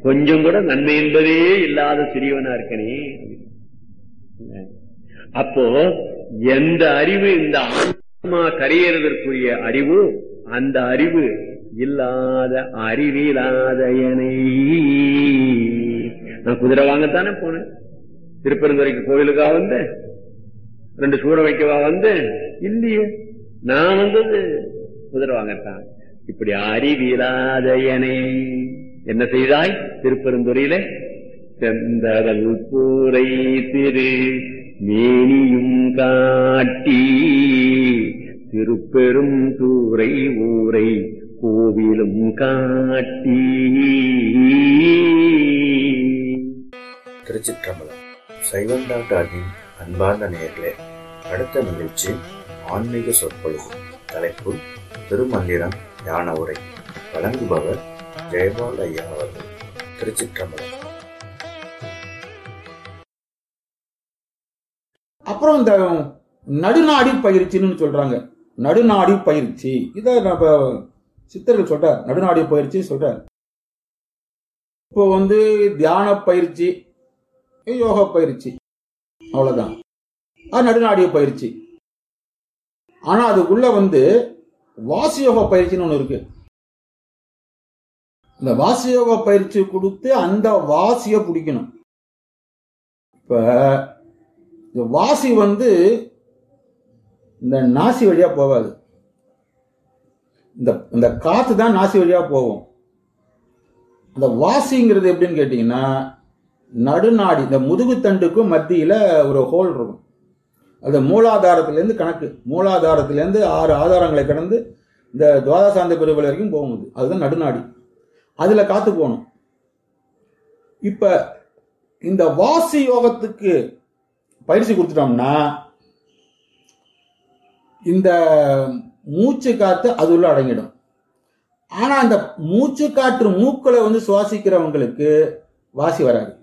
கொஞ்சம் கூட நன்மை என்பதே இல்லாத சிறியவனா இருக்கனே அப்போ எந்த அறிவு இந்த ஆன்மா கரையேறுவதற்குரிய அறிவு அந்த அறிவு இல்லாத அறிவிலாதயனை நான் குதிரை வாங்கத்தானே போனேன் திருப்பெருந்துறைக்கு கோயிலுக்கா வந்தேன் ரெண்டு சூற வைக்கவா வந்தேன் இல்லையே நான் வந்தது குதிரை வாங்கத்தான் இப்படி அறிவிலாதயனே என்ன செய்தாய் திருப்பெருந்துறையில செந்தரல் பூரை திரு மேனியும் காட்டி திருப்பெரும் தூரை ஊரை கோவிலும் காட்டி திருச்சிற்றம்பலம் சைவம் டாக்டரின் அன்பார்ந்த நேயர்களே அடுத்த நிகழ்ச்சி ஆன்மீக சொற்பொழிவு தலைப்பு திருமந்திரம் ஞான உரை வழங்குபவர் ஜெயபால் ஐயா அவர்கள் திருச்சிற்றம்பலம் அப்புறம் இந்த நடுநாடி பயிற்சின்னு சொல்றாங்க நடுநாடி பயிற்சி இதை நம்ம சித்தர்கள் சொல்றார் நடுநாடி பயிற்சி சொல்றார் இப்போ வந்து தியான பயிற்சி யோக பயிற்சி அவ்வளவுதான் அது நடுநாடிய பயிற்சி ஆனா அதுக்குள்ள வந்து வாசியோக பயிற்சின்னு ஒண்ணு இருக்கு இந்த வாசியோக பயிற்சி கொடுத்து அந்த வாசிய பிடிக்கணும் இப்ப இந்த வாசி வந்து இந்த நாசி வழியா போகாது இந்த இந்த காத்து தான் நாசி வழியா போகும் அந்த வாசிங்கிறது எப்படின்னு கேட்டீங்கன்னா நடுநாடி இந்த முதுகுத்தண்டுக்கும் மத்தியில ஒரு ஹோல் இருக்கும் அது மூலாதாரத்திலேருந்து கணக்கு மூலாதாரத்திலேருந்து ஆறு ஆதாரங்களை கடந்து இந்த துவாதசாந்த பிரிவுகள் வரைக்கும் போகுது அதுதான் நடுநாடி அதுல காத்து போகணும் இப்ப இந்த வாசி யோகத்துக்கு பயிற்சி கொடுத்துட்டோம்னா இந்த மூச்சு காத்து அது உள்ள அடங்கிடும் ஆனா இந்த மூச்சு காற்று மூக்களை வந்து சுவாசிக்கிறவங்களுக்கு வாசி வராது